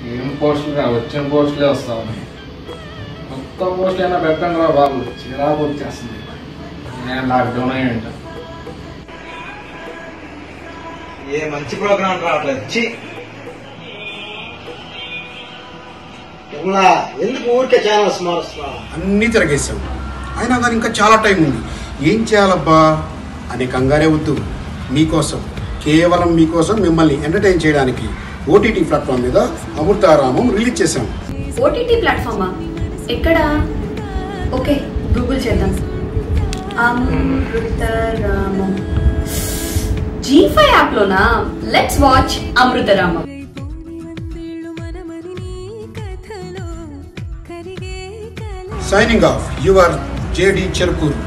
ఏం పోస్టులు రా వచ్చిన పోస్టులే వస్తా ఉన్నాయి మొత్తం పోస్టులు అయినా పెట్టండి రా బాబు చిరాకు వచ్చేస్తుంది నేను లాక్డౌన్ అయ్యి ఉంటా ఏ మంచి ప్రోగ్రామ్ రావట్లేదు చి ఇలా ఎందుకు ఊరికే ఛానల్స్ మారుస్తున్నావు అన్నీ తిరగేసాం అయినా కానీ ఇంకా చాలా టైం ఉంది ఏం చేయాలబ్బా అని కంగారే వద్దు మీకోసం కేవలం మీకోసం మిమ్మల్ని ఎంటర్టైన్ చేయడానికి ఓటీటీ ప్లాట్ఫామ్ మీద అమృతారామం రిలీజ్ చేశాం ఓటీటీ ప్లాట్ఫామా ఎక్కడ ఓకే గూగుల్ చేద్దాం అమృతరామం జీ ఫైవ్ యాప్లోనా let's watch Amrutharamam signing off your JD Cherukuru